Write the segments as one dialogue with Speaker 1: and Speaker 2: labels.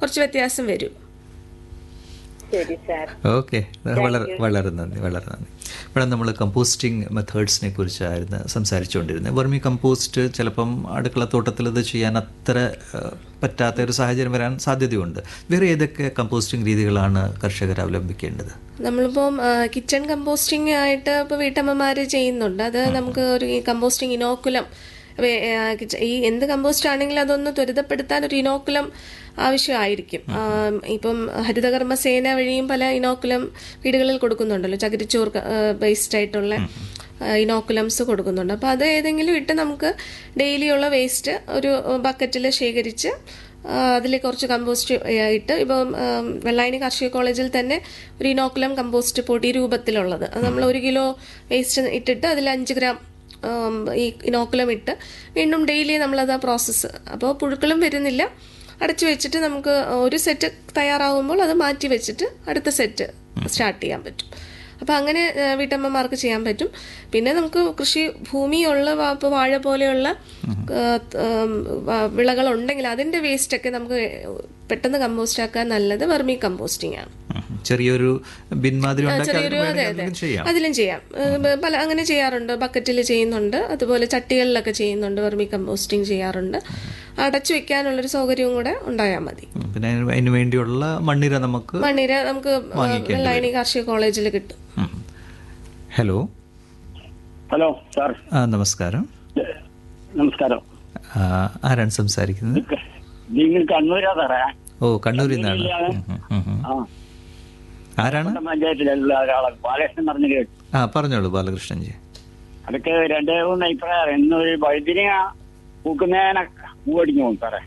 Speaker 1: കുറച്ച് വ്യത്യാസം വരും
Speaker 2: ശരി സാർ
Speaker 3: ഓക്കെ വളരെ വളരെ നന്ദി വളരെ നന്ദി ഇവിടെ നമ്മൾ കമ്പോസ്റ്റിംഗ് മെത്തേഡ്സിനെ കുറിച്ചായിരുന്നു സംസാരിച്ചുകൊണ്ടിരുന്നത് വെർമി കമ്പോസ്റ്റ് ചിലപ്പം അടുക്കളത്തോട്ടത്തിൽ ഇത് ചെയ്യാൻ അത്ര ഏഹ്, പറ്റാത്ത ഒരു സാഹചര്യം വരാൻ സാധ്യതയുണ്ട് വേറെ ഏതൊക്കെ കമ്പോസ്റ്റിംഗ് രീതികളാണ് കർഷകർ അവലംബിക്കേണ്ടത്
Speaker 1: നമ്മളിപ്പം കിച്ചൺ കമ്പോസ്റ്റിംഗ് ആയിട്ട് ഇപ്പോൾ വീട്ടമ്മമാർ ചെയ്യുന്നുണ്ട് അത് നമുക്ക് ഒരു ഈ കമ്പോസ്റ്റിംഗ് ഇനോക്കുലം വേ- ആ, കിച്ച- ഈ എന്ത് കമ്പോസ്റ്റ് ആണെങ്കിലും അതൊന്ന് ത്വരിതപ്പെടുത്താൻ ഒരു ഇനോക്കുലം ആവശ്യമായിരിക്കും ആ, ഇപ്പം ഹരിതകർമ്മ സേന വഴിയും പല ഇനോക്കുലം വീടുകളിൽ കൊടുക്കുന്നുണ്ടല്ലോ ചകിരിച്ചോർ വേസ്റ്റ് ആയിട്ടുള്ള ഇനോക്കുലംസ് കൊടുക്കുന്നുണ്ട് അപ്പോൾ അത് ഏതെങ്കിലും ഇട്ട് നമുക്ക് ഡെയിലിയുള്ള വേസ്റ്റ് ഒരു ബക്കറ്റിൽ ശേഖരിച്ച് അതിൽ കുറച്ച് കമ്പോസ്റ്റ് ഇട്ട് ഇപ്പം ഉം, വെള്ളായണി കാർഷിക കോളേജിൽ തന്നെ ഒരു ഇനോക്കുലം കമ്പോസ്റ്റ് പൊടി രൂപത്തിലുള്ളത് അത് നമ്മൾ ഒരു കിലോ വേസ്റ്റ് ഇട്ടിട്ട് അതിൽ അഞ്ച് ഗ്രാം ഉം, ഈ ഇനോക്കുലം ഇട്ട് വീണ്ടും ഡെയിലി നമ്മളത് പ്രോസസ്സ് അപ്പോൾ പുഴുക്കളും വരുന്നില്ല അടച്ചു വെച്ചിട്ട് നമുക്ക് ഒരു സെറ്റ് തയ്യാറാവുമ്പോൾ അത് മാറ്റി വെച്ചിട്ട് അടുത്ത സെറ്റ് സ്റ്റാർട്ട് ചെയ്യാൻ പറ്റും അപ്പോൾ അങ്ങനെ ആ, വീട്ടമ്മമാർക്ക് ചെയ്യാൻ പറ്റും പിന്നെ നമുക്ക് കൃഷി ഭൂമിയുള്ള വാ- ഇപ്പൊ വാഴ പോലെയുള്ള ആ, ഉം, വ- വിളകളുണ്ടെങ്കിൽ അതിന്റെ വേസ്റ്റ് ഒക്കെ നമുക്ക് പെട്ടെന്ന് കമ്പോസ്റ്റ് ആക്കാൻ നല്ലത് വെർമി കമ്പോസ്റ്റിംഗ് ആണ്
Speaker 3: ഉം. ചെറിയൊരു ബിൻ മാതിരി ഉണ്ടാക്കി
Speaker 1: ചെറിയൊരു
Speaker 3: അതിന്
Speaker 1: അതെ
Speaker 3: വേണമെങ്കിൽ
Speaker 1: അതെ
Speaker 3: എന്തെങ്കിലും ചെയ്യാം
Speaker 1: അതിലും ചെയ്യാം ഏഹ് പല അങ്ങനെ ചെയ്യാറുണ്ട് ബക്കറ്റിൽ ചെയ്യുന്നുണ്ട് അതുപോലെ ചട്ടികളിലൊക്കെ ചെയ്യുന്നുണ്ട് വെർമി കമ്പോസ്റ്റിംഗ് ചെയ്യാറുണ്ട് അടച്ചു വെക്കാനുള്ളൊരു സൗകര്യവും കൂടെ ഉണ്ടായാൽ മതി
Speaker 3: ഉം. പിന്നെ അതിന് അതിന് വേണ്ടിയുള്ള മണ്ണിര നമുക്ക്
Speaker 1: മണ്ണിര നമുക്ക് വെള്ളായണി കാർഷിക കോളേജിൽ കിട്ടും
Speaker 3: ഉം. ഹലോ
Speaker 4: ഹലോ സാർ
Speaker 3: ആ നമസ്കാരം
Speaker 4: നമസ്കാരം
Speaker 3: ആ, ആരാണ് സംസാരിക്കുന്നത്
Speaker 4: നിങ്ങൾ കണ്ണൂരാ സാറേ
Speaker 3: ഓ കണ്ണൂരിൽ നിന്നാണ് ഉം, ഉം, ഉം.
Speaker 4: ആ
Speaker 3: ആരാണ്
Speaker 4: നമ്മുടെ പഞ്ചായത്തിലുള്ള ഒരാളെ ബാലകൃഷ്ണൻ പറഞ്ഞു കേട്ടു
Speaker 3: ആ പറഞ്ഞോളൂ ബാലകൃഷ്ണൻജി
Speaker 4: അതൊക്കെ രണ്ട് മൂന്ന് അഭിപ്രായം ഇന്നൊരു വൈദ്യുതിനെ പൂക്കുന്നതിനെ പൂവടിഞ്ഞു പോകും സാറേ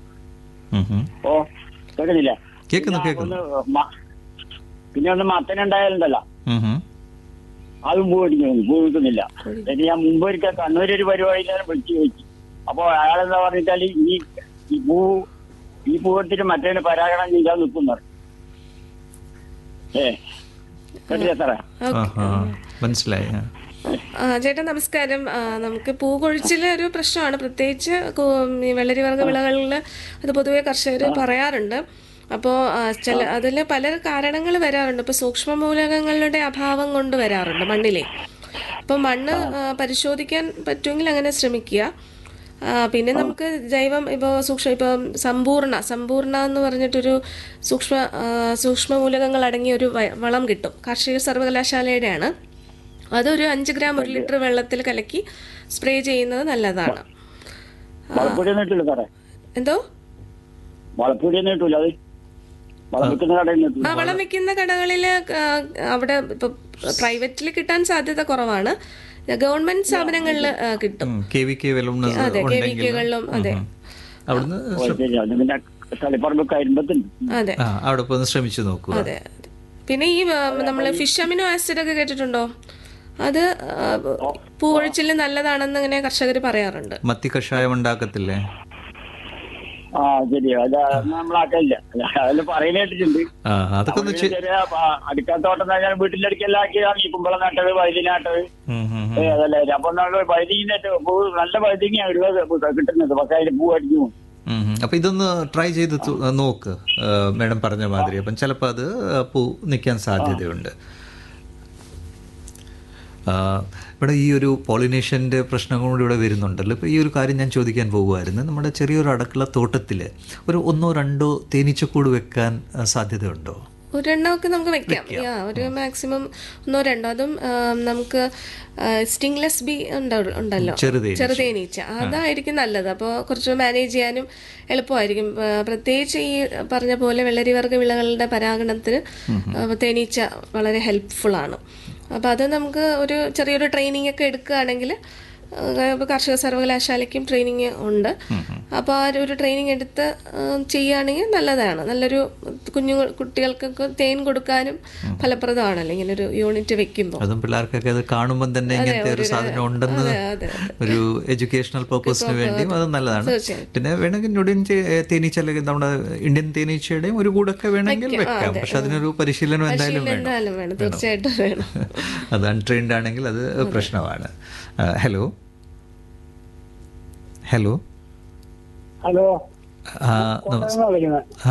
Speaker 3: ഉം, ഉം.
Speaker 4: ഓ കേൾക്കുന്നില്ല
Speaker 3: കേൾക്കുന്നു
Speaker 4: പിന്നെ
Speaker 3: കേൾക്കുന്നു
Speaker 4: ഒന്ന് മ- പിന്നെ ഒന്ന് മത്തനുണ്ടായാലുണ്ടല്ലോ
Speaker 3: ഉം, ഉം.
Speaker 4: അതും പൂവടിഞ്ഞു പോകും പൂ നിൽക്കുന്നില്ല എന്നിട്ട് ഞാൻ മുമ്പ് ഒരിക്കൽ കണ്ണൂർ ഒരു പരിപാടിയിലാണ് വിളിച്ചു ചോദിച്ചു അപ്പൊ അയാളെന്താ പറഞ്ഞാല് ഈ ഈ പൂ ഈ പൂ എടുത്തിട്ട് മറ്റേ പരാഗണം ചെയ്താൽ നിൽക്കുന്നു ഏ കേട്ടില്ല സാറേ
Speaker 3: ആഹാ. മനസ്സിലായി ആ.
Speaker 1: ആ, ചേട്ടാ നമസ്കാരം ആ, നമുക്ക് പൂ കൊഴിച്ചിൽ ഒരു പ്രശ്നമാണ് പ്രത്യേകിച്ച് കു- ഈ വെള്ളരിവർഗ വിളകളിൽ അത് പൊതുവെ കർഷകർ പറയാറുണ്ട് അപ്പോൾ ചില അതിൽ പല കാരണങ്ങൾ വരാറുണ്ട് ഇപ്പോൾ സൂക്ഷ്മ മൂലകങ്ങളുടെ അഭാവം കൊണ്ട് വരാറുണ്ട് മണ്ണിലെ അപ്പോൾ മണ്ണ് ആ, പരിശോധിക്കാൻ പറ്റുമെങ്കിൽ അങ്ങനെ ശ്രമിക്കുക ആ, പിന്നെ നമുക്ക് ജൈവം ഇപ്പോൾ സൂക്ഷ്മ ഇപ്പം സമ്പൂർണ്ണ സമ്പൂർണ്ണ എന്ന് പറഞ്ഞിട്ടൊരു സൂക്ഷ്മ ആ, സൂക്ഷ്മ മൂലകങ്ങൾ അടങ്ങിയ ഒരു വ- വളം കിട്ടും കാർഷിക സർവകലാശാലയുടെയാണ് അതൊരു അഞ്ച് ഗ്രാം ഒരു ലിറ്റർ വെള്ളത്തിൽ കലക്കി സ്പ്രേ ചെയ്യുന്നത് നല്ലതാണ്
Speaker 4: വളപ്പൊടിയൊന്നും ഇട്ടില്ല സാറേ
Speaker 1: എന്തോ
Speaker 4: വളപ്പൊടിയൊന്നും ഇട്ടില്ല അത് വളം വെക്കുന്ന കടയിൽ നിന്ന്
Speaker 1: ആ
Speaker 4: ഇട്ടില്ല.
Speaker 1: വളം വെക്കുന്ന കടകളിൽ അവിടെ ഇപ്പൊ പ്രൈവറ്റിൽ കിട്ടാൻ സാധ്യത കുറവാണ് ഗവൺമെന്റ് സ്ഥാപനങ്ങളിൽ കിട്ടും
Speaker 3: ഉം. കെ വി കെ വെല്ലുന്നത്
Speaker 1: അതെ കെ വി
Speaker 3: ഉണ്ടെങ്കിൽ
Speaker 1: കെകളിലും അതെ
Speaker 3: അവിടുന്ന്
Speaker 4: ഓ, ശരി അത് പിന്നെ തളിപ്പറമ്പ് കരിമ്പത്തുണ്ട്
Speaker 1: അതെ
Speaker 3: ആ അവിടെ പോയി ഒന്ന് ശ്രമിച്ചു നോക്കുക
Speaker 1: അതെ അതെ. പിന്നെ ഈ നമ്മൾ ഫിഷ് അമിനോ ആസിഡ് ഒക്കെ കേട്ടിട്ടുണ്ടോ അത് ആ, പൂവൊഴിച്ചിൽ നല്ലതാണെന്ന് ഇങ്ങനെ കർഷകർ പറയാറുണ്ട്
Speaker 3: മത്തി കഷായം ഉണ്ടാക്കത്തില്ലേ
Speaker 4: ആ ശരി അത് നമ്മളാക്കില്ല അതിൽ പറയുന്ന കേട്ടിട്ടുണ്ട്
Speaker 3: ആ അതൊക്കെ ഒന്ന് ചെ-
Speaker 4: ചെറിയ അടുക്കാത്തോട്ടം ഞാൻ വീട്ടിന്റെ അടുക്കെല്ലാം ആക്കിയതാണ് ഈ കുമ്പളം നട്ടത് വൈദ്യുതി നട്ടത്
Speaker 3: ഉം, ഉം, ഉം.
Speaker 4: ഏ, അതല്ലേ അപ്പൊ നമ്മൾ വൈദ്യുതി പൂ നല്ല വൈദ്യുതിയാണ് ഉള്ളത് കിട്ടുന്നത് പക്ഷെ അതിൽ പൂ അടിച്ചു പോകും
Speaker 3: ഉം, ഉം. അപ്പൊ ഇതൊന്ന് ട്രൈ ചെയ്ത് തു- നോക്ക് മേഡം പറഞ്ഞ മാതിരി അപ്പം ചിലപ്പോൾ അത് പൂ നിൽക്കാൻ സാധ്യതയുണ്ട് ആ, ഇവിടെ ഈ ഒരു പോളിനേഷൻ്റെ പ്രശ്നം കൂടി ഇവിടെ വരുന്നുണ്ടല്ലോ ഇപ്പോൾ ഈ ഒരു കാര്യം ഞാൻ ചോദിക്കാൻ പോകുമായിരുന്നു നമ്മുടെ ചെറിയൊരു അടുക്കള തോട്ടത്തിൽ ഒരു ഒന്നോ രണ്ടോ തേനീച്ചക്കൂട് വെക്കാൻ ആ, സാധ്യതയുണ്ടോ
Speaker 1: ഒരെണ്ണമൊക്കെ നമുക്ക് വെക്കാം യാ ഒരു മാക്സിമം ഒന്നോ രണ്ടോ അതും ആ, നമുക്ക് സ്റ്റിംഗ്ലെസ് ബി ഉണ്ടല്ലോ
Speaker 3: ചെറുതേനീച്ച.
Speaker 1: ചെറുതേനീച്ച അതായിരിക്കും നല്ലത് അപ്പോൾ കുറച്ച് മാനേജ് ചെയ്യാനും എളുപ്പമായിരിക്കും ആ, പ്രത്യേകിച്ച് ഈ പറഞ്ഞ പോലെ വെള്ളരിവർഗ വിളകളുടെ പരാഗണത്തിന് ആ, തേനീച്ച വളരെ ഹെൽപ്ഫുൾ ആണ് അപ്പോൾ അത് നമുക്ക് ഒരു ചെറിയൊരു ട്രെയിനിങ് ഒക്കെ എടുക്കുകയാണെങ്കിൽ ഇപ്പോൾ കാർഷിക സർവകലാശാലയ്ക്കും ട്രെയിനിങ് ഉണ്ട് അപ്പോൾ ആ ഒരു ട്രെയിനിങ് എടുത്ത് ആ, ചെയ്യുകയാണെങ്കിൽ നല്ലതാണ് നല്ലൊരു കുഞ്ഞു കുട്ടികൾക്കൊക്കെ തേൻ കൊടുക്കാനും ഫലപ്രദമാണല്ലോ ഇങ്ങനെ ഒരു യൂണിറ്റ് വെക്കുമ്പോൾ
Speaker 3: അതും പിള്ളേർക്കൊക്കെ അത് കാണുമ്പോൾ തന്നെ ഇങ്ങനത്തെ ഒരു സാധനം ഉണ്ടെന്ന്
Speaker 1: അതെ അതെ
Speaker 3: ഒരു എഡ്യൂക്കേഷണൽ പർപ്പസിന് വേണ്ടിയും അത് നല്ലതാണ്
Speaker 1: തീർച്ചയായും.
Speaker 3: പിന്നെ വേണമെങ്കിൽ ഞൊടിയൻ ചെ- തേനീച്ച അല്ലെങ്കിൽ നമ്മുടെ ഇന്ത്യൻ തേനീച്ചയുടെയും ഒരു കൂടൊക്കെ വേണമെങ്കിൽ വെക്കാം പക്ഷെ അതിനൊരു പരിശീലനം എന്തായാലും വേണം
Speaker 1: എന്തായാലും വേണം തീർച്ചയായിട്ടും വേണം
Speaker 3: അത് അൺട്രെയിൻഡ് ആണെങ്കിൽ അത് പ്രശ്നമാണ് ഹലോ ഹലോ
Speaker 4: ഹലോ
Speaker 3: ആ നമസ്
Speaker 4: വിളിക്കുന്നത്